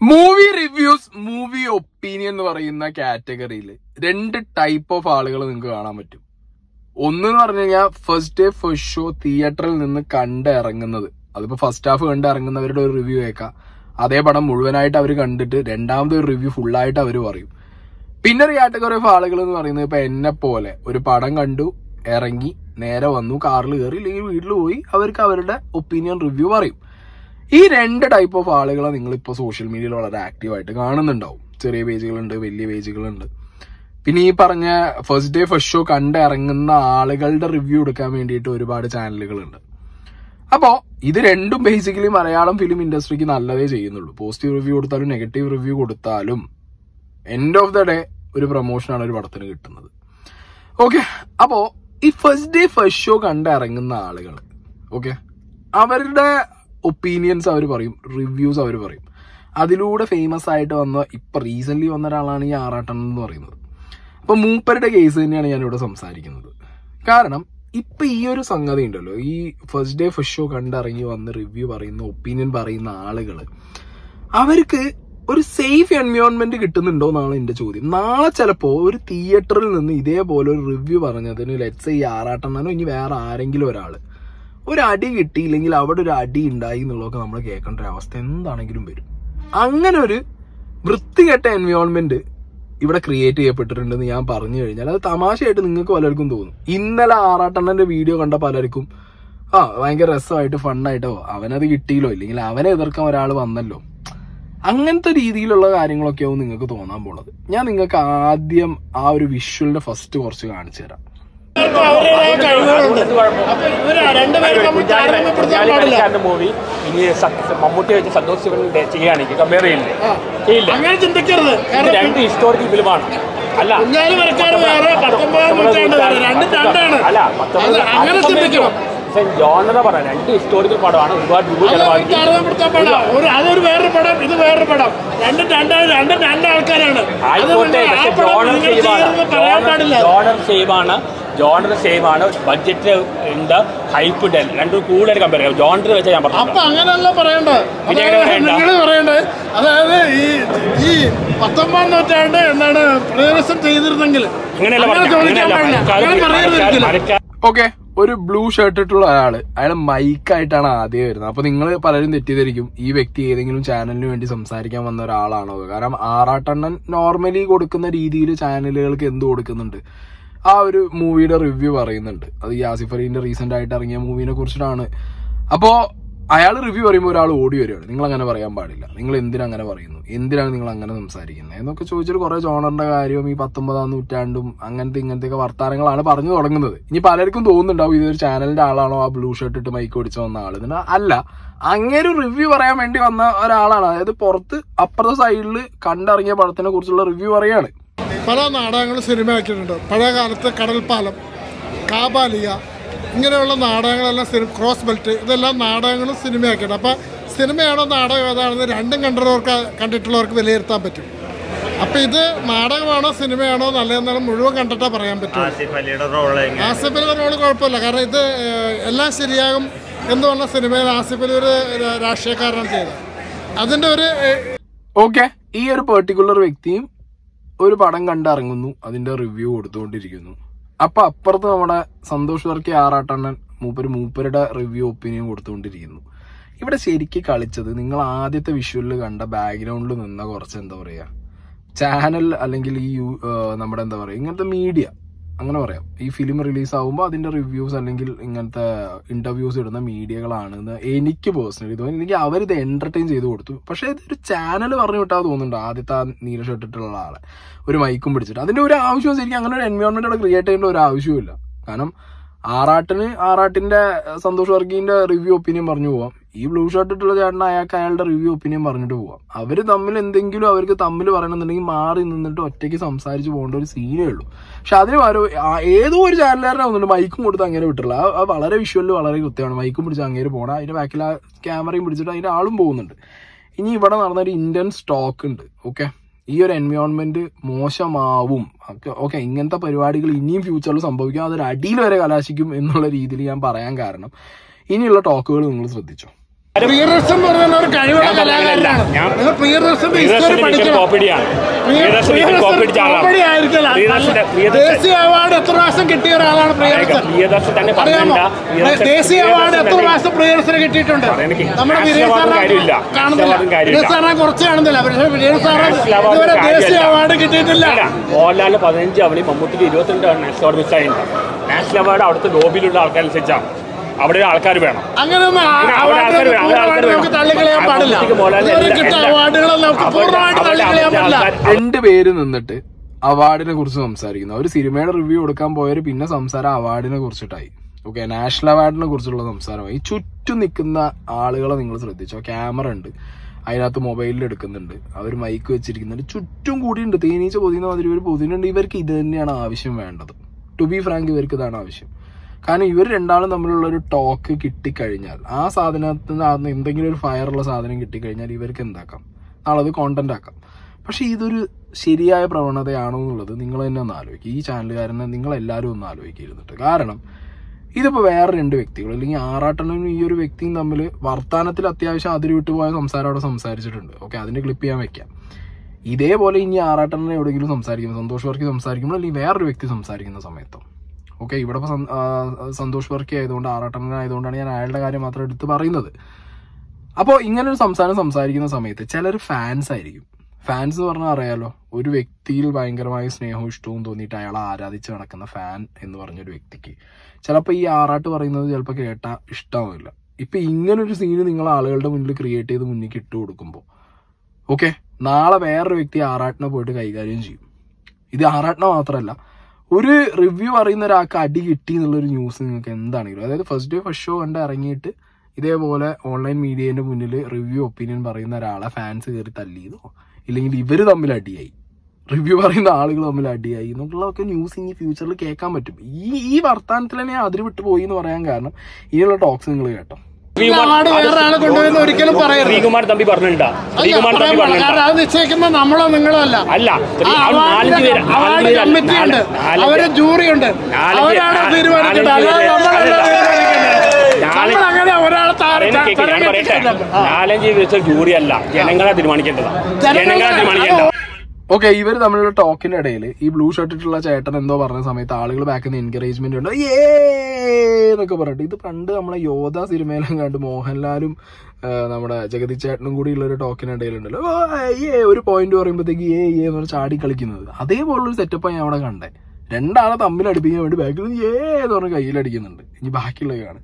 Movie reviews movie opinion എന്ന് പറയുന്ന കാറ്റഗറിയിൽ രണ്ട് ടൈപ്പ് ഓഫ് ആളുകൾ നിങ്ങൾക്ക് കാണാൻ പറ്റും ഒന്ന് എന്ന് പറഞ്ഞു കഴിഞ്ഞാൽ ഫസ്റ്റ് ഡേ ഫസ്റ്റ് ഷോ തിയേറ്ററിൽ നിന്ന് കണ്ട് ഇറങ്ങുന്നത് അതിപ്പോ ഫസ്റ്റ് ഹാഫ് കണ്ട് ഇറങ്ങുന്നവരുടെ ഒരു റിവ്യൂ കേൾക്കാം അതേ പടം മുഴുവനായിട്ട് അവർ കണ്ടിട്ട് രണ്ടാമത്തെ ഒരു റിവ്യൂ ഫുള്ളായിട്ട് അവർ പറയും പിന്നെ ഒരു കാറ്റഗറി ഓഫ് ആളുകൾ എന്ന് പറയുന്നത് ഇപ്പൊ എന്നെ പോലെ ഒരു പടം കണ്ടു ഇറങ്ങി നേരെ വന്നു കാറിൽ കയറി ഇല്ലെങ്കിൽ വീട്ടിൽ പോയി അവർക്ക് അവരുടെ ഒപ്പീനിയൻ റിവ്യൂ പറയും ഈ രണ്ട് ടൈപ്പ് ഓഫ് ആളുകളെ നിങ്ങൾ ഇപ്പോൾ സോഷ്യൽ മീഡിയയിൽ വളരെ ആക്റ്റീവായിട്ട് കാണുന്നുണ്ടാവും ചെറിയ പേജുകളുണ്ട് വലിയ പേജുകളുണ്ട് പിന്നെ ഈ പറഞ്ഞ ഫസ്റ്റ് ഡേ ഫസ്റ്റ് ഷോ കണ്ട് ഇറങ്ങുന്ന ആളുകളുടെ റിവ്യൂ എടുക്കാൻ വേണ്ടിയിട്ട് ഒരുപാട് ചാനലുകളുണ്ട് അപ്പോ ഇത് രണ്ടും ബേസിക്കലി മലയാളം ഫിലിം ഇൻഡസ്ട്രിക്ക് നല്ലതേ ചെയ്യുന്നുള്ളൂ പോസിറ്റീവ് റിവ്യൂ കൊടുത്താലും നെഗറ്റീവ് റിവ്യൂ കൊടുത്താലും എൻഡ് ഓഫ് ദ ഡേ ഒരു പ്രൊമോഷനാണ് ഒരു പടത്തിന് കിട്ടുന്നത് ഓക്കെ അപ്പോ ഈ ഫസ്റ്റ് ഡേ ഫസ്റ്റ് ഷോ കണ്ട് ഇറങ്ങുന്ന ആളുകൾ ഓക്കെ അവരുടെ ഒപ്പീനിയൻസ് അവർ പറയും റിവ്യൂസ് അവർ പറയും അതിലൂടെ ഫേമസ് ആയിട്ട് വന്ന ഇപ്പൊ റീസെന്റ് വന്ന ഒരാളാണ് ഈ ആറാട്ടൻ എന്ന് പറയുന്നത് അപ്പൊ മൂപ്പരുടെ കേസ് തന്നെയാണ് ഞാൻ ഇവിടെ സംസാരിക്കുന്നത് കാരണം ഇപ്പൊ ഈ ഒരു സംഗതി ഉണ്ടല്ലോ ഈ ഫസ്റ്റ് ഡേ ഫസ്റ്റ് ഷോ കണ്ടിറങ്ങി വന്ന് റിവ്യൂ പറയുന്ന ഒപ്പീനിയൻ പറയുന്ന ആളുകൾ അവർക്ക് ഒരു സേഫ് എൻവയോൺമെന്റ് കിട്ടുന്നുണ്ടോ എന്നാണ് എന്റെ ചോദ്യം നാളെ ചിലപ്പോ ഒരു തിയേറ്ററിൽ നിന്ന് ഇതേപോലെ ഒരു റിവ്യൂ പറഞ്ഞതിന് ലെറ്റ്സ് ഈ ആറാട്ടെണ്ണനോ ഇനി വേറെ ആരെങ്കിലും ഒരാള് ഒരു അടി കിട്ടിയില്ലെങ്കിൽ അവിടെ ഒരു അടി ഉണ്ടായി എന്നുള്ളതൊക്കെ നമ്മൾ കേൾക്കേണ്ട ഒരു അവസ്ഥ എന്താണെങ്കിലും വരും അങ്ങനെ ഒരു വൃത്തികെട്ട എൻവയോൺമെന്റ് ഇവിടെ ക്രിയേറ്റ് ചെയ്യപ്പെട്ടിട്ടുണ്ടെന്ന് ഞാൻ പറഞ്ഞു കഴിഞ്ഞാൽ അത് തമാശയായിട്ട് നിങ്ങൾക്ക് പലർക്കും തോന്നും ഇന്നലെ ആറാട്ടെണ്ണന്റെ വീഡിയോ കണ്ട പലർക്കും ആ ഭയങ്കര രസമായിട്ട് ഫണ്ണായിട്ടോ അവനത് കിട്ടിയില്ലോ ഇല്ലെങ്കിൽ അവനെ എതിർക്കാൻ ഒരാൾ വന്നല്ലോ അങ്ങനത്തെ രീതിയിലുള്ള കാര്യങ്ങളൊക്കെ ആവും നിങ്ങൾക്ക് തോന്നാൻ പോണത് ഞാൻ നിങ്ങൾക്ക് ആദ്യം ആ ഒരു വിഷ്വലിന്റെ ഫസ്റ്റ് കുറച്ച് കാണിച്ചു തരാം അവരുടേതായ കഴിവുകളുണ്ട് അപ്പൊ ഇവര് രണ്ടുപേരും നമ്മൾ താരതമ്യപ്പെടുത്താൻ പാടില്ല മൂവി ഇനി സ- മമ്മൂട്ടി വെച്ച് സന്തോഷ് ശിവൻ ചെയ്യുകയാണെങ്കിൽ കമ്പയർ ചെയ്യില്ല ചെയ്യില്ല അങ്ങനെ ചിന്തിക്കരുത് ഇത് കാരണം രണ്ട് ഹിസ്റ്റോറിക്കൽ ഫിലിമാണ് അല്ല കുഞ്ഞാലി വരക്കാർ വേറെ പത്തൊമ്പതാം നൂറ്റാണ്ട് വേറെ രണ്ടും രണ്ടാണ് അല്ല അത് അങ്ങനെ ചിന്തിക്കണം ജോണറ പറയാം രണ്ട് ഹിസ്റ്റോറിക്കൽ പടമാണ് ഒരുപാട് രൂപ അത് ചെലവാക്കി താരതമ്യപ്പെടുത്താൻ പാടില്ല ഒരു അതൊരു വേറൊരു പടം ഇത് വേറൊരു പടം രണ്ടും രണ്ടാണ് രണ്ടും രണ്ട് ആൾക്കാരാണ് അത് ആയിക്കോട്ടെ പിന്നെ ആ പക്ഷെ പടം ജോണർ നിങ്ങൾ ചെയ്യരുതെന്ന് പറയാൻ പാടില്ല ജോണർ സെയിം ആണ് ജോണർ സെയിം ആണ് ബഡ്ജറ്റ് ഉണ്ട് ഹൈപ്പ് ഉണ്ട് രണ്ടും കൂടുതൽ കമ്പയർ ചെയ്യാം ജോണർ വെച്ചാൽ ഞാൻ അപ്പൊ പറഞ്ഞു അങ്ങനെയല്ല പറയണ്ടത് പിന്നെ എങ്ങനെ പറയണ്ട? നിങ്ങൾ പറയണ്ടത് അതായത് ഈ ഈ പത്തൊമ്പതാം നൂറ്റാണ്ട് എന്താണ് പ്രിയരസം ചെയ്തിരുന്നെങ്കിൽ അങ്ങനെയല്ല അങ്ങനെ പറഞ്ഞത്. ചോദിക്കാൻ പാടില്ല അങ്ങനെയല്ല. അങ്ങനെ പറയരുത് മരക്കാർ- ഒരിക്കലും. മരക്കാർ- ഓക്കെ ഒരു ബ്ലൂ ഷർട്ട് ഇട്ടുള്ള അയാള് അയാൾ മൈക്കായിട്ടാണ് ആദ്യം വരുന്നത് അപ്പൊ നിങ്ങൾ പലരും തെറ്റിദ്ധരിക്കും ഈ വ്യക്തി ഏതെങ്കിലും ചാനലിന് വേണ്ടി സംസാരിക്കാൻ വന്ന ഒരാളാണോ കാരണം ആറാട്ടെണ്ണൻ നോർമലി കൊടുക്കുന്ന രീതിയിൽ ചാനലുകൾക്ക് എന്ത് കൊടുക്കുന്നുണ്ട് ആ ഒരു മൂവിയുടെ റിവ്യൂ പറയുന്നുണ്ട് അത് ഈ ആസിഫ് അലീന്റെ റീസെന്റ് ആയിട്ട് ഇറങ്ങിയ മൂവിനെ കുറിച്ചിട്ടാണ് അപ്പോ അയാൾ റിവ്യൂ പറയുമ്പോൾ ഒരാൾ ഓടി വരികയാണ് നിങ്ങൾ അങ്ങനെ പറയാൻ പാടില്ല നിങ്ങൾ എന്തിനാ അങ്ങനെ പറയുന്നു എന്തിനാണ് നിങ്ങൾ അങ്ങനെ സംസാരിക്കുന്നത് എന്നൊക്കെ ചോദിച്ചിട്ട് കുറെ ജോണറിന്റെ കാര്യവും ഈ പത്തൊമ്പതാം നൂറ്റാണ്ടും അങ്ങനത്തെ ഇങ്ങനത്തെ ഒക്കെ വർത്താനങ്ങളാണ് പറഞ്ഞു തുടങ്ങുന്നത് ഇനി പലർക്കും തോന്നുന്നുണ്ടാവും ഇതൊരു ചാനലിന്റെ ആളാണോ ആ ബ്ലൂ ഷർട്ട് ഇട്ട് മൈക്ക് ഓടിച്ച് വന്ന ആള് ഇതിന് അല്ല അങ്ങനെ ഒരു റിവ്യൂ പറയാൻ വേണ്ടി വന്ന ഒരാളാണ് അതായത് പുറത്ത് അപ്പുറത്തെ സൈഡിൽ കണ്ടിറങ്ങിയ പടത്തിനെ കുറിച്ചുള്ള റിവ്യൂ പറയാണ് പല നാടകങ്ങളും സിനിമയാക്കിയിട്ടുണ്ട് പഴയ കാലത്ത് കടൽപ്പാലം കാബാലിക ഇങ്ങനെയുള്ള നാടകങ്ങളെല്ലാം സിനിമ ക്രോസ് ബെൽറ്റ് ഇതെല്ലാം നാടകങ്ങളും സിനിമയാക്കിയിട്ടുണ്ട് അപ്പോൾ സിനിമയാണോ നാടകം ഏതാണെന്ന് രണ്ടും കണ്ടവർക്ക് കണ്ടിട്ടുള്ളവർക്ക് വിലയിരുത്താൻ പറ്റും അപ്പോൾ ഇത് നാടകമാണോ സിനിമയാണോ നല്ലതെന്നാണ് മുഴുവൻ കണ്ടിട്ടാ പറയാൻ പറ്റും ആസിഫ് അലിയുടെ റോള് ആസിഫ് അലി റോള് കുഴപ്പമില്ല കാരണം ഇത് ഏഹ്, എല്ലാം ശരിയാകും എന്ന് പറഞ്ഞ സിനിമയിൽ ആസിഫ് അലി ഒരു രാ- രാഷ്ട്രീയക്കാരനാണ് ചെയ്തത് അതിൻ്റെ ഒരു ഏഹ്, ഓക്കെ ഈ ഒരു പെർട്ടിക്കുലർ വ്യക്തിയും ഒരു പടം കണ്ടിറങ്ങുന്നു അതിന്റെ റിവ്യൂ കൊടുത്തുകൊണ്ടിരിക്കുന്നു അപ്പൊ അപ്പുറത്ത് നമ്മുടെ സന്തോഷ് വർക്കി ആറാട്ടണ്ണൻ മൂപ്പര് മൂപ്പരുടെ റിവ്യൂ ഒപ്പീനിയൻ കൊടുത്തുകൊണ്ടിരിക്കുന്നു ഇവിടെ ശരിക്ക് കളിച്ചത് നിങ്ങൾ ആദ്യത്തെ വിഷ്വലിൽ കണ്ട ബാക്ക്ഗ്രൗണ്ടിൽ നിന്ന കുറച്ച് എന്താ പറയാ ചാനൽ അല്ലെങ്കിൽ ഈ യു- ആ, നമ്മുടെ എന്താ പറയാ ഇങ്ങനത്തെ മീഡിയ അങ്ങനെ പറയാം ഈ ഫിലിം റിലീസ് ആകുമ്പോൾ അതിന്റെ റിവ്യൂസ് അല്ലെങ്കിൽ ഇങ്ങനത്തെ ഇന്റർവ്യൂസ് ഇടുന്ന മീഡിയകളാണെന്ന് എനിക്ക് പേഴ്സണലി തോന്നി എനിക്ക് അവരിത് എന്റർടൈൻ ചെയ്ത് കൊടുത്തു പക്ഷേ ഇതൊരു ചാനൽ പറഞ്ഞു വിട്ടാ തോന്നുന്നുണ്ട് ആദ്യത്തെ ആ നീല ഷർട്ട് ഇട്ടുള്ള ആളെ ഒരു മൈക്കും പിടിച്ചിട്ട് അതിന്റെ ഒരു ആവശ്യവും ശരിക്കും അങ്ങനെ ഒരു എൻവയോൺമെന്റ് അവിടെ ക്രിയേറ്റ് ചെയ്യേണ്ട ഒരു ആവശ്യവുമില്ല കാരണം ആറാട്ടിന് ആറാട്ടിന്റെ അഹ്, സന്തോഷ് വർഗീന്റെ റിവ്യൂ ഒപ്പീനിയൻ പറഞ്ഞു പോവാം ഈ ബ്ലൂ ഷർട്ട് ഇട്ടുള്ള ചേട്ടൻ അയാൾക്ക് അയാളുടെ റിവ്യൂ ഒപ്പീനിയൻ പറഞ്ഞിട്ട് പോവാം അവര് തമ്മിൽ എന്തെങ്കിലും അവർക്ക് തമ്മിൽ പറയണമെന്നുണ്ടെങ്കിൽ മാറി നിന്നിട്ട് ഒറ്റയ്ക്ക് സംസാരിച്ച് പോകേണ്ട ഒരു സീനേ ഉള്ളൂ പക്ഷെ അതിന് പകരം ആ- ഏതോ ഒരു ചാനലുകാരനെ വന്നിട്ട് മൈക്കും കൊടുത്ത് അങ്ങനെ വിട്ടുള്ള ആ വളരെ വിഷ്വലിൽ വളരെ കൃത്യമാണ് മൈക്കും പിടിച്ച് അങ്ങനെ പോകണം അതിന്റെ ബാക്കിൽ ആ ക്യാമറയും പിടിച്ചിട്ട് അതിന്റെ ആളും പോകുന്നുണ്ട് ഇനി ഇവിടെ നടന്ന ഒരു ഇന്ത്യൻ സ്റ്റോക്ക് ഉണ്ട് ഓക്കെ ഈ ഒരു എൻവയോൺമെന്റ് മോശമാവും ഓക്കെ ഇങ്ങനത്തെ പരിപാടികൾ ഇനിയും ഫ്യൂച്ചറിൽ സംഭവിക്കും അതൊരു അടിയിൽ വരെ കലാശിക്കും എന്നുള്ള രീതിയിൽ ഞാൻ പറയാൻ കാരണം ഇനിയുള്ള ടോക്കുകൾ നിങ്ങൾ ശ്രദ്ധിച്ചോ പ്രിയദർശൻ എന്ന് പറഞ്ഞാൽ ഒരു കഴിവുള്ള ഞാൻ പറഞ്ഞതല്ല. കലാകാരനാണ് ഞാൻ- നിങ്ങൾ പ്രിയദർശന്റെ ഹിസ്റ്ററി പ്രിയദർശൻ പഠിക്കണം കോപ്പിഡിയാണ് പ്രിയദർശൻ ഒരിക്കലും കോപ്പി അടിച്ച ആളാണ് കോമഡി ആയിരിക്കില്ല. പ്രിയദർശന്റെ പ്രിയദർശൻ ദേശീയ അവാർഡ് എത്ര പ്രാവശ്യം കിട്ടിയ ഒരാളാണ് പ്രിയദർശൻ പ്രിയദർശൻ തന്നെ അറിയാമോ പറഞ്ഞില്ല പ്രിയദർശൻ- ദേശീയ അവാർഡ് എത്ര പ്രിയദർശൻ പ്രാവശ്യം പ്രിയദർശന് കിട്ടിയിട്ടുണ്ട് എനിക്ക് നമ്മുടെ നാഷണൽ വിജയ് അവാർഡും സാറിനെ കാര്യമില്ല. കാണുന്നില്ല നാഷണൽ അവാർഡും കാര്യമില്ല. വിജയ് സാറിനെ കുറച്ച് കാണുന്നില്ല പക്ഷേ വിജയ് സാറ് നാഷണൽ അവാർഡ് ഇതുവരെ ദേശീയ കാര്യമില്ല. അവാർഡ് കിട്ടിയിട്ടില്ല അല്ല, മോഹൻലാലിന് പതിനഞ്ച് അവണി മമ്മൂട്ടിക്ക് ഇരുപത്തിരണ്ട് നാഷണൽ അവാർഡ് മിസ്സായിട്ടുണ്ട് നാഷണൽ അവാർഡ് അവിടുത്തെ ലോബിയിലുള്ള ആൾക്കാരനുസരിച്ചാണ് അവിടെ ആൾക്കാർ വേണം അങ്ങനെയൊന്നും ആ- പിന്നെ അവിടെ അവാർഡുകൾ ആൾക്കാര് വേണം, അവിടെ പൂർണ്ണമായിട്ട് ആൾക്കാര് നമുക്ക് വേണം. തള്ളിക്കളയാൻ ആ പാടില്ല മമ്മൂട്ടിക്ക് മോഹൻലാലിന് ഇതുവരെ എല്ലാ- കിട്ടിയ എല്ലാ- അവാർഡുകൾ നമുക്ക് അവരുടെ- പൂർണ്ണമായിട്ട് അവരുടെ തള്ളിക്കളയാൻ അവിടുത്തെ പാടില്ല ആൾക്കാർ- രണ്ട് പേര് നിന്നിട്ട് അവാർഡിനെ കുറിച്ച് സംസാരിക്കുന്നു അവർ സിനിമയുടെ റിവ്യൂ കൊടുക്കാൻ പോയവര് പിന്നെ സംസാരം അവാർഡിനെ കുറിച്ചിട്ടായി ഓക്കെ നാഷണൽ അവാർഡിനെ കുറിച്ചുള്ള സംസാരമായി ചുറ്റും നിൽക്കുന്ന ആളുകളെ നിങ്ങൾ ശ്രദ്ധിച്ചോ ക്യാമറ ഉണ്ട് അതിനകത്ത് മൊബൈലിൽ എടുക്കുന്നുണ്ട് അവർ മൈക്ക് വെച്ചിരിക്കുന്നുണ്ട് ചുറ്റും കൂടിയുണ്ട് തേനീച്ച പൊതിയുന്ന മാതിരി ഇവർ പൊതിയുന്നുണ്ട് ഇവർക്ക് ഇത് തന്നെയാണ് ആവശ്യം വേണ്ടത് ടു ബി ഫ്രാങ്ക് ഇവർക്ക് ഇതാണ് ആവശ്യം കാരണം ഇവർ രണ്ടാളും തമ്മിലുള്ള ഒരു ടോക്ക് കിട്ടിക്കഴിഞ്ഞാൽ ആ സാധനത്തിന് അകത്ത് എന്തെങ്കിലും ഒരു ഫയറുള്ള സാധനം കിട്ടിക്കഴിഞ്ഞാൽ ഇവർക്ക് എന്താക്കാം നാളെ അത് കോണ്ടന്റ് ആക്കാം പക്ഷെ ഇതൊരു ശരിയായ പ്രവണതയാണോ എന്നുള്ളത് നിങ്ങൾ തന്നെ ഒന്ന് ആലോചിക്കുക ഈ ചാനലുകാരനെ നിങ്ങൾ എല്ലാവരും ഒന്ന് ആലോചിക്കിരുന്നിട്ട് കാരണം ഇതിപ്പോൾ വേറെ രണ്ട് വ്യക്തികൾ അല്ലെങ്കിൽ ആറാട്ടനും ഈ ഒരു വ്യക്തിയും തമ്മിൽ വർത്താനത്തിൽ അത്യാവശ്യം അതിര് വിട്ടുപോയ സംസാരം അവിടെ സംസാരിച്ചിട്ടുണ്ട് ഓക്കെ അതിന്റെ ക്ലിപ്പ് ചെയ്യാൻ വെക്കാം ഇതേപോലെ ഇനി ആറാട്ടനെ എവിടെയെങ്കിലും സംസാരിക്കുന്നു സന്തോഷ് വർക്കി സംസാരിക്കുമ്പോൾ അല്ലെങ്കിൽ വേറൊരു വ്യക്തി സംസാരിക്കുന്ന സമയത്തോ ഓക്കെ ഇവിടെ ഇപ്പോൾ സന്തോഷ് വർക്കി ആയതുകൊണ്ട് ആറാട്ടനായതുകൊണ്ടാണ് ഞാൻ അയാളുടെ കാര്യം മാത്രം എടുത്ത് പറയുന്നത് അപ്പോൾ ഇങ്ങനെ ഒരു സംസാരം സംസാരിക്കുന്ന സമയത്ത് ചിലർ ഫാൻസ് ആയിരിക്കും ഫാൻസ് എന്ന് പറഞ്ഞാൽ അറിയാലോ ഒരു വ്യക്തിയിൽ ഭയങ്കരമായ സ്നേഹവും ഇഷ്ടവും തോന്നിയിട്ട് അയാളെ ആരാധിച്ച് നടക്കുന്ന ഫാൻ എന്ന് പറഞ്ഞൊരു വ്യക്തിക്ക് ചിലപ്പോൾ ഈ ആറാട്ട് പറയുന്നത് ചിലപ്പോൾ കേട്ടാൽ ഇഷ്ടമാവില്ല ഇപ്പൊ ഇങ്ങനൊരു സീന് നിങ്ങൾ ആളുകളുടെ മുന്നിൽ ക്രിയേറ്റ് ചെയ്ത് മുന്നിൽ ഇട്ട് കൊടുക്കുമ്പോൾ ഓക്കെ നാളെ വേറൊരു വ്യക്തി ആറാട്ടിനെ പോയിട്ട് കൈകാര്യം ചെയ്യും ഇത് ആറാട്ടിനെ മാത്രമല്ല ഒരു റിവ്യൂ പറയുന്ന ഒരാൾക്ക് അടി കിട്ടി എന്നുള്ളൊരു ന്യൂസ് നിങ്ങൾക്ക് എന്താണെങ്കിലും അതായത് ഫസ്റ്റ് ഡേ ഫസ്റ്റ് ഷോ കണ്ട് ഇറങ്ങിയിട്ട് ഇതേപോലെ ഓൺലൈൻ മീഡിയേന്റെ മുന്നിൽ റിവ്യൂ ഒപ്പീനിയൻ പറയുന്ന ഒരാളെ ഫാൻസ് കയറി തല്ലിയതോ ഇല്ലെങ്കിൽ ഇവർ തമ്മിൽ അടിയായി റിവ്യൂ പറയുന്ന ആളുകൾ തമ്മിൽ അടിയായി എന്നുള്ളതൊക്കെ ന്യൂസ് ഇനി ഫ്യൂച്ചറിൽ കേൾക്കാൻ പറ്റും ഈ ഈ വർത്താനത്തിൽ തന്നെ അതിര് വിട്ടു പോയി എന്ന് പറയാൻ കാരണം ഇനിയുള്ള ടോക്സ് നിങ്ങൾ കേട്ടോ അവാർഡ് വേറെ ആളെ കൊണ്ടുപോയെന്ന് ഒരിക്കലും പറയരുത് ശ്രീകുമാർ തമ്പി പറഞ്ഞിട്ടുണ്ടാ അത് ശ്രീകുമാർ പറയാൻ തമ്പി പാടില്ല. പറഞ്ഞിട്ടുണ്ടാ കാരണം അത് നിശ്ചയിക്കുന്ന നമ്മളോ നിങ്ങളോ അല്ല അല്ല ആ ആ നാലഞ്ച് പേര് അവാർഡ് നാലഞ്ച് പേര് കമ്മിറ്റി ഉണ്ട് നാല് അവര് ജൂറി ഉണ്ട് നാലഞ്ച് അവരാണ് നാല് തീരുമാനിക്കേണ്ടത് നാലഞ്ച് അല്ലാതെ പേര് നമ്മളല്ല അല്ല. തീരുമാനിക്കേണ്ടത് നാല് നമ്മൾ അങ്ങനെ ഒരാളെ താഴെ പറയുന്നത് കേൾക്ക്, ഞാൻ പറയട്ടെ നാലഞ്ച് ദിവസം ജൂറി അല്ല ജനങ്ങളെ തീരുമാനിക്കേണ്ടതാ ജനങ്ങളെ തീരുമാനിക്കേണ്ട ഓക്കെ ഇവർ തമ്മിലുള്ള ടോക്കിന്റെ ഇടയിൽ ഈ ബ്ലൂ ഷർട്ട് ഇട്ടുള്ള ചേട്ടൻ എന്തോ പറഞ്ഞ സമയത്ത് ആളുകൾ ബാക്കിൽ നിന്ന് എൻകറേജ്മെന്റ് ഉണ്ട് ഏ എന്നൊക്കെ പറഞ്ഞിട്ട് ഇത് പണ്ട് നമ്മളെ യോധ സിനിമയിലും കണ്ട് മോഹൻലാലും ആ, നമ്മുടെ ജഗതി ചേട്ടനും കൂടി ഉള്ള ഒരു ടോക്കിനിടയിലുണ്ടല്ലോ ഓ, ഏ ഒരു പോയിന്റ് പറയുമ്പോഴത്തേക്ക് ഏ ഏ എന്ന് പറഞ്ഞ് ചാടി കളിക്കുന്നത് അതേപോലുള്ളൊരു സെറ്റപ്പാണ് ഞാൻ അവിടെ കണ്ടേ രണ്ടാളെ തമ്മിൽ അടുപ്പിക്കാൻ വേണ്ടി ബാക്കിൽ നിന്ന് ഏ എന്ന് പറഞ്ഞ് കയ്യിലടിക്കുന്നുണ്ട് ഇനി ബാക്കിയുള്ളത് കാണും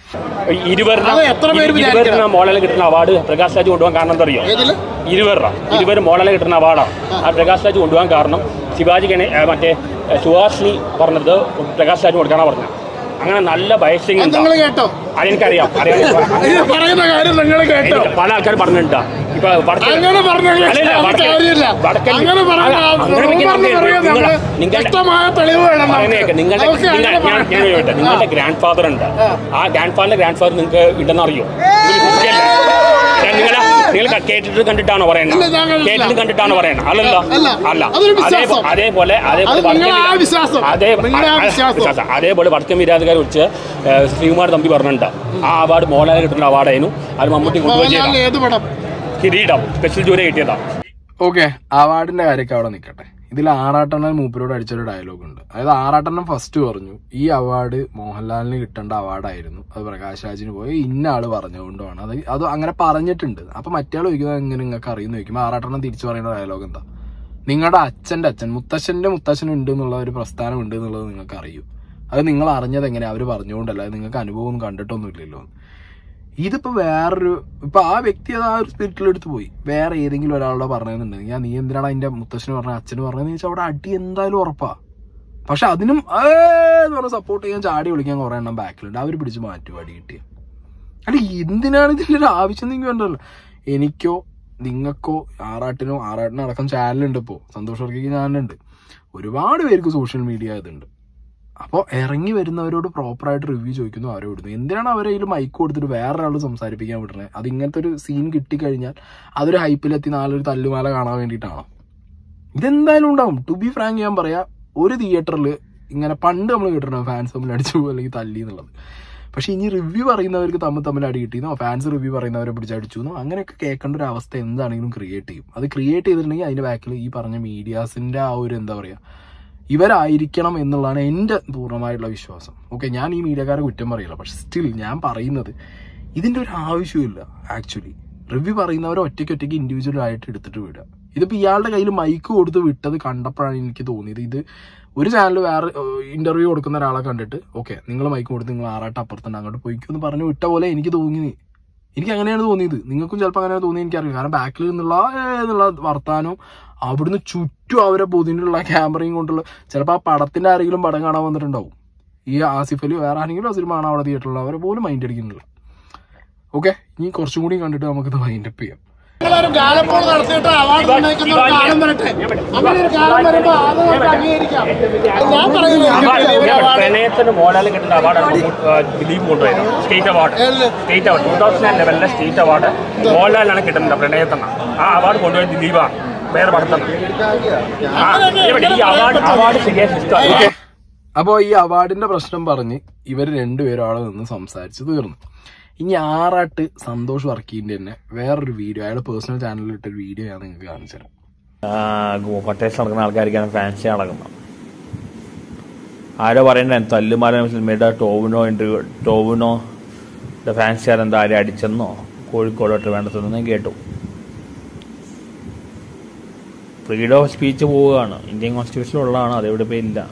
ഇരുവരുടെ അത് എത്ര പേര് ഇരുവരുടെ മോളെ കിട്ടുന്ന അവാർഡ് പ്രകാശ് രാജ് കൊണ്ടുപോകാൻ കാരണം എന്താ അറിയോ ഏതില് ഇരുവരുടെ ഇരുവർ മോളെ കിട്ടുന്ന അവാർഡാണ് ആ പ്രകാശ് രാജ് കൊണ്ടുപോകാൻ കാരണം ശിവാജി ഗണേ ഏ, മറ്റേ ഏ, സുഹാസിനി പറഞ്ഞത് പ്രകാശ് രാജ് കൊടുക്കാനാണ് പറഞ്ഞത് അങ്ങനെ നല്ല ബയസിങ് ഉണ്ട് നിങ്ങൾ കേട്ടോ അതെനിക്കറിയാം അറിയാം ഇത് പറയുന്ന കാര്യം നിങ്ങൾ കേട്ടോ എനിക്ക് പല ആൾക്കാർ പറഞ്ഞിട്ടുണ്ട് ഇപ്പൊ വടക്കൻ- അങ്ങനെ പറഞ്ഞാൽ അല്ലല്ല, വടക്കൻ- കാര്യമില്ല വടക്കൻ- അങ്ങനെ പറഞ്ഞാൽ അല്ല, അങ്ങനെ റൂമറിന് നിങ്ങൾ- പറയാൻ നിങ്ങൾ- നമ്മള് നിങ്ങളുടെ- വ്യക്തമായ തെളിവ് വേണം നമുക്ക്. പറയുന്നേക്ക് നിങ്ങളുടെ നമുക്ക് നിങ്ങൾ- അങ്ങനെ ഞാൻ- ഞാൻ പറയാം. ചോദിക്കട്ടെ, നിങ്ങളുടെ ഗ്രാൻഡ് ഫാദർ ഉണ്ട് ആ ഗ്രാൻഡ് ഫാദറിന്റെ ഗ്രാൻഡ് ഫാദർ നിങ്ങൾക്ക് ഉണ്ടെന്ന് അറിയോ നിങ്ങൾ നിങ്ങൾ കേട്ടിട്ട് കണ്ടിട്ടാണോ ഇല്ല, പറയുന്നത് ഞാൻ കണ്ടിട്ടില്ല. കേട്ടിട്ട് കണ്ടിട്ടാണോ പറയുന്നത് അല്ലല്ലോ അല്ല. അല്ല അതൊരു വിശ്വാസം. അതേ- അതേപോലെ അതേപോലെ അത് നിങ്ങളുടെ ആ വടക്കൻ വിശ്വാസം. അതേ നിങ്ങളുടെ ആ ആ- വിശ്വാസം. വിശ്വാസം. അതേപോലെ വടക്കൻ വിരാജകാരെ കുറിച്ച് ശ്രീകുമാർ തമ്പി പറഞ്ഞിട്ടുണ്ട് ആ അവാർഡ് മോഹൻലാൽ കിട്ടുന്ന അവാർഡായിരുന്നു അത് മമ്മൂട്ടി കൊണ്ടുപോയി മോഹൻലാലിന് ഏത് പടം കിരീടം സ്പെഷ്യൽ ജൂറി കിട്ടിയതാ ഓക്കെ അവാർഡിന്റെ കാര്യമൊക്കെ അവിടെ നിൽക്കട്ടെ ഇതിൽ ആറാട്ടെണ്ണൻ മൂപ്പരോട് അടിച്ചൊരു ഡയലോഗ് ഉണ്ട് അതായത് ആറാട്ടെണ്ണൻ ഫസ്റ്റ് പറഞ്ഞു ഈ അവാർഡ് മോഹൻലാലിന് കിട്ടേണ്ട അവാർഡായിരുന്നു അത് പ്രകാശ് രാജിന് പോയി ഇന്ന ആള് പറഞ്ഞുകൊണ്ടാണ് അത് അത് അങ്ങനെ പറഞ്ഞിട്ടുണ്ട് അപ്പൊ മറ്റേ ആൾ ചോദിക്കുന്നത് എങ്ങനെ നിങ്ങൾക്ക് അറിയുന്ന ചോദിക്കുമ്പോൾ ആറാട്ടെണ്ണൻ തിരിച്ചു പറയുന്ന ഡയലോഗ് എന്താ നിങ്ങളുടെ അച്ഛന്റെ അച്ഛൻ മുത്തശ്ശന്റെ മുത്തശ്ശൻ ഉണ്ട് എന്നുള്ള ഒരു പ്രസ്ഥാനം ഉണ്ട് എന്നുള്ളത് നിങ്ങൾക്ക് അറിയൂ അത് നിങ്ങൾ അറിഞ്ഞത് എങ്ങനെ അവർ പറഞ്ഞുകൊണ്ടല്ല അത് നിങ്ങൾക്ക് അനുഭവം കണ്ടിട്ടൊന്നും ഇല്ലല്ലോ ഇതിപ്പോ വേറൊരു ഇപ്പൊ ആ വ്യക്തി അത് ആ ഒരു സ്പിരിറ്റിൽ എടുത്ത് പോയി വേറെ ഏതെങ്കിലും ഒരാളുടെ പറഞ്ഞതെന്നുണ്ടെങ്കിൽ ഞാൻ നീ എന്തിനാണ് അതിന്റെ മുത്തശ്ശന് പറഞ്ഞ അച്ഛന് പറഞ്ഞതെന്ന് ചോദിച്ചാൽ അവിടെ അടി എന്തായാലും ഉറപ്പാ പക്ഷെ അതിനും ഏ എന്ന് പറഞ്ഞ സപ്പോർട്ട് ചെയ്യാൻ ചാടി വിളിക്കാൻ കുറെ എണ്ണം ബാക്കിലുണ്ട് അവർ പിടിച്ച് മാറ്റും അടി കിട്ടിയ അല്ല എന്തിനാണ് ഇതിന്റെ ഒരു ആവശ്യം നിങ്ങൾ വേണ്ടല്ലോ എനിക്കോ നിങ്ങൾക്കോ ആറാട്ടിനോ ആറാട്ടിനോ അടക്കം ചാനലുണ്ട് ഇപ്പോൾ സന്തോഷ് വർക്കിക്ക് ചാനലുണ്ട് ഒരുപാട് പേർക്ക് സോഷ്യൽ മീഡിയ ഇതുണ്ട് അപ്പോൾ ഇറങ്ങി വരുന്നവരോട് പ്രോപ്പറായിട്ട് റിവ്യൂ ചോദിക്കുന്നു അവരെ വിടുന്നു എന്തിനാണ് അവരെ അതിൽ മൈക്ക് കൊടുത്തിട്ട് വേറെ ആൾ സംസാരിപ്പിക്കാൻ വിടുന്നത് അത് ഇങ്ങനത്തെ ഒരു സീൻ കിട്ടിക്കഴിഞ്ഞാൽ അതൊരു ഹൈപ്പിലെത്തി നാലൊരു തല്ലുമാല കാണാൻ വേണ്ടിയിട്ടാണോ ഇതെന്തായാലും ഉണ്ടാവും ടു ബി ഫ്രാങ്ക് ഞാൻ പറയാം ഒരു തിയേറ്ററിൽ ഇങ്ങനെ പണ്ട് നമ്മൾ കേട്ടിട്ടുണ്ടാവും ഫാൻസ് തമ്മിൽ അടിച്ചു പോകും അല്ലെങ്കിൽ തല്ലി എന്നുള്ളത് പക്ഷെ ഇനി റിവ്യൂ പറയുന്നവർക്ക് തമ്മിൽ തമ്മിൽ അടി കിട്ടിയെന്നോ ഫാൻസ് റിവ്യൂ പറയുന്നവരെ പിടിച്ചടിച്ചു എന്നോ അങ്ങനെയൊക്കെ കേൾക്കേണ്ട ഒരു അവസ്ഥ എന്താണെങ്കിലും ക്രിയേറ്റ് ചെയ്യും അത് ക്രിയേറ്റ് ചെയ്തിട്ടുണ്ടെങ്കിൽ അതിന്റെ ബാക്കിൽ ഈ പറഞ്ഞ മീഡിയാസിന്റെ ആ ഒരു എന്താ പറയാ ഇവരായിരിക്കണം എന്നുള്ളതാണ് എൻ്റെ പൂർണ്ണമായിട്ടുള്ള വിശ്വാസം ഓക്കെ ഞാൻ ഈ മീഡിയക്കാരെ കുറ്റം പറയില്ല പക്ഷെ സ്റ്റിൽ ഞാൻ പറയുന്നത് ഇതിന്റെ ഒരു ആവശ്യമില്ല ആക്ച്വലി റിവ്യൂ പറയുന്നവരെ ഒറ്റയ്ക്ക് ഒറ്റയ്ക്ക് ഇൻഡിവിജ്വൽ ആയിട്ട് എടുത്തിട്ട് വിടുക ഇതിപ്പോൾ ഇയാളുടെ കയ്യിൽ മൈക്ക് കൊടുത്ത് വിട്ടത് കണ്ടപ്പോഴാണ് എനിക്ക് തോന്നിയത് ഇത് ഒരു ചാനൽ വേറെ ഇന്റർവ്യൂ കൊടുക്കുന്ന ഒരാളെ കണ്ടിട്ട് ഓക്കെ നിങ്ങൾ മൈക്ക് കൊടുത്ത് നിങ്ങൾ ആറാട്ട് അപ്പുറത്തുണ്ട് അങ്ങോട്ട് പോയിക്കോ എന്ന് പറഞ്ഞ് വിട്ട പോലെ എനിക്ക് തോന്നി എനിക്ക് അങ്ങനെയാണ് തോന്നിയത് നിങ്ങൾക്കും ചിലപ്പോൾ അങ്ങനെ തോന്നി എനിക്കറിയില്ല കാരണം ബാക്കിൽ നിന്നുള്ള ഏ എന്നുള്ള വർത്താനവും അവിടുന്ന് ചുറ്റും അവരെ പൊതിനുള്ള ക്യാമറയും കൊണ്ടുള്ള ചിലപ്പോൾ ആ പടത്തിന്റെ ആരെങ്കിലും പടം കാണാൻ വന്നിട്ടുണ്ടാവും ഈ ആസിഫ് അലി വേറെ ആരെങ്കിലും ആ സിനിമ കാണാൻ അവിടെ തിയേറ്ററിൽ അവരെ പോലും മൈൻഡ് അടിക്കുന്നില്ല ഓക്കെ ഇനി കുറച്ചും കൂടി കണ്ടിട്ട് നമുക്കിത് മൈൻഡ് അപ്പ് ചെയ്യാം നിങ്ങളൊരു ഗാലപ്പോൾ നടത്തിയിട്ട് അവാർഡ് നിർണ്ണയിക്കുന്ന ഒരു കാലം വരട്ടെ അങ്ങനെ ഒരു കാലം വരുമ്പോ അത് നമുക്ക് അംഗീകരിക്കാം അത് ഞാൻ പറയുന്നില്ല പ്രണയത്തിന് മോഡൽ കിട്ടുന്ന അവാർഡാണ് ദിലീപ് കൊണ്ടുപോയത് state award state award two thousand nine ലെവലിലെ സ്റ്റേറ്റ് അവാർഡ് മോഹൻലാലിനാണ് കിട്ടുന്നത് പ്രണയത്തിന് ആ അവാർഡ് കൊണ്ടുപോയത് ദിലീപാണ് വേറെ പടത്തം ഈ അവാർഡ് അവാർഡ് ശരിയായ സിസ്റ്റം ഓക്കെ അപ്പോൾ ഈ അവാർഡിന്റെ പ്രശ്നം പറഞ്ഞ് ഇവർ രണ്ടുപേരും അവിടെ നിന്ന് സംസാരിച്ച് തീർന്നു ഇനി ആറാട്ട് സന്തോഷ് വർക്കീൻ്റെ തന്നെ വേറൊരു വീഡിയോ അയാളുടെ പേഴ്സണൽ ചാനലിൽ ഇട്ടൊരു വീഡിയോ ഞാൻ നിങ്ങൾക്ക് കാണിച്ചു തരാം പട്ടേസ് നടക്കുന്ന ആൾക്കാർക്കാണ് ഫാൻസി നടക്കുന്നത് ആരോ പറയണ്ട തല്ലുമാല സിനിമയുടെ ടോവിനോ ഇന്റർവ്യൂ ടോവിനോ ഫാൻസിയാർ എന്താ ആരും അടിച്ചെന്നോ കോഴിക്കോടോട്ട് വേണ്ടതെന്ന് ഞാൻ കേട്ടു ഫ്രീഡം ഓഫ് സ്പീച്ച് പോവുകയാണ് ഇന്ത്യൻ കോൺസ്റ്റിറ്റ്യൂഷനിലുള്ളതാണ് അതെവിടെ പോയി ഇല്ല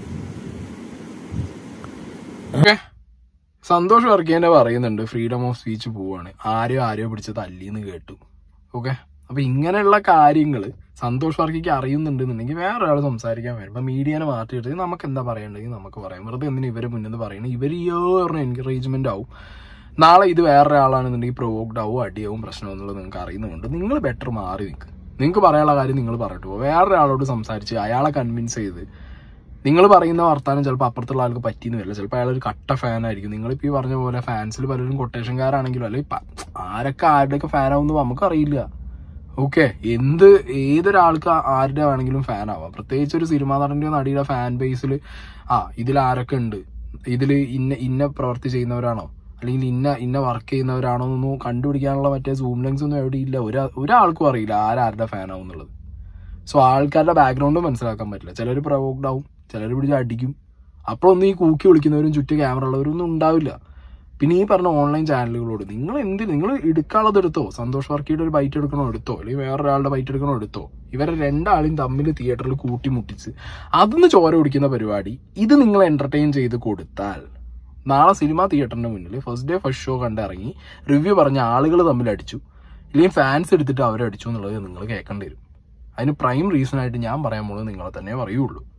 ഓക്കെ സന്തോഷ് വർക്കേന്റെ പറയുന്നുണ്ട് ഫ്രീഡം ഓഫ് സ്പീച്ച് പോവാണ് ആരെയോ ആരെയോ പിടിച്ച് തല്ലിന്ന് കേട്ടു ഓക്കെ അപ്പൊ ഇങ്ങനെയുള്ള കാര്യങ്ങൾ സന്തോഷ് വർക്കിക്ക് അറിയുന്നുണ്ടെന്നുണ്ടെങ്കിൽ വേറെ ഒരാൾ സംസാരിക്കാൻ വരും ഇപ്പൊ മീഡിയനെ മാറ്റിയിട്ട് നമുക്ക് എന്താ പറയണ്ടെങ്കിൽ നമുക്ക് പറയാം വെറുതെ എന്തിനാ ഇവരെ മുന്നിൽ പറയുന്നത് ഇവർ ഈ പറഞ്ഞ എൻകറേജ്മെന്റ് ആവും നാളെ ഇത് വേറൊരാളാണെന്നുണ്ടെങ്കിൽ പ്രൊവോക്ഡ് ആവും അടിയാവും പ്രശ്നം എന്നുള്ളത് നിങ്ങൾക്ക് അറിയുന്നുണ്ട് നിങ്ങൾ ബെറ്റർ മാറി നിൽക്ക് നിങ്ങൾക്ക് പറയാനുള്ള കാര്യം നിങ്ങൾ പറയട്ടു വേറൊരാളോട് സംസാരിച്ച് അയാളെ കൺവിൻസ് ചെയ്ത് നിങ്ങൾ പറയുന്ന വർത്താനം ചിലപ്പോൾ അപ്പുറത്തുള്ള ആൾക്ക് പറ്റിയെന്ന് വരില്ല ചിലപ്പോൾ അയാൾ ഒരു കട്ട ഫാൻ ആയിരിക്കും നിങ്ങളിപ്പോൾ ഈ പറഞ്ഞ പോലെ ഫാൻസിൽ പലരും കൊട്ടേഷൻകാരാണെങ്കിലും അല്ലെങ്കിൽ പ- ആരൊക്കെ ആരുടെയൊക്കെ ഫാൻ ആവുമെന്ന് നമുക്കറിയില്ല ഓക്കെ എന്ത് ഏതൊരാൾക്ക് ആ- ആരുടെ വേണമെങ്കിലും ഫാൻ ആവാം പ്രത്യേകിച്ച് ഒരു സിനിമാ നടന്റെയോ നടിയുടെ ഫാൻ ബേസിൽ ആ ഇതിൽ ആരൊക്കെ ഉണ്ട് ഇതിൽ ഇന്ന ഇന്ന പ്രവൃത്തി ചെയ്യുന്നവരാണോ അല്ലെങ്കിൽ ഇന്ന ഇന്ന വർക്ക് ചെയ്യുന്നവരാണോ എന്നൊന്നും കണ്ടുപിടിക്കാനുള്ള മറ്റേ സൂം ലെൻസ് ഒന്നും എവിടെ ഇല്ല ഒരാ ഒരാൾക്കും അറിയില്ല ആരാരുടെ ഫാൻ ആവും എന്നുള്ളത് സോ ആൾക്കാരുടെ ബാക്ക്ഗ്രൗണ്ട് മനസ്സിലാക്കാൻ പറ്റില്ല ചിലർ പ്രൊവോക്ഡ് ആവും ചിലർ പിടിച്ച് അടിക്കും അപ്പോഴൊന്നും ഈ കൂക്കി വിളിക്കുന്നവരും ചുറ്റും ക്യാമറ ഉള്ളവരൊന്നും ഉണ്ടാവില്ല പിന്നെ ഈ പറഞ്ഞ ഓൺലൈൻ ചാനലുകളോട് നിങ്ങൾ എന്തിന് നിങ്ങൾ എടുക്കാനുള്ളത് എടുത്തോ സന്തോഷ് വർക്കിയുടെ ഒരു ബൈറ്റ് എടുക്കണോ എടുത്തോ അല്ലെങ്കിൽ വേറൊരാളുടെ ബൈറ്റ് എടുക്കണോ എടുത്തോ ഇവരെ രണ്ടാളും തമ്മിൽ തിയേറ്ററിൽ കൂട്ടിമുട്ടിച്ച് അതൊന്ന് ചോര കുടിക്കുന്ന പരിപാടി ഇത് നിങ്ങൾ എന്റർടൈൻ ചെയ്ത് കൊടുത്താൽ നാളെ സിനിമ തിയേറ്ററിന്റെ മുന്നിൽ ഫസ്റ്റ് ഡേ ഫസ്റ്റ് ഷോ കണ്ടിറങ്ങി റിവ്യൂ പറഞ്ഞ ആളുകൾ തമ്മിൽ അടിച്ചു ഇല്ലെങ്കിൽ ഫാൻസ് എടുത്തിട്ട് അവരെ അടിച്ചു എന്നുള്ളത് നിങ്ങൾ കേൾക്കേണ്ടി വരും അതിന് പ്രൈം റീസൺ ആയിട്ട് ഞാൻ പറയാൻ പോകുന്നത് നിങ്ങളെ തന്നെ പറയുള്ളൂ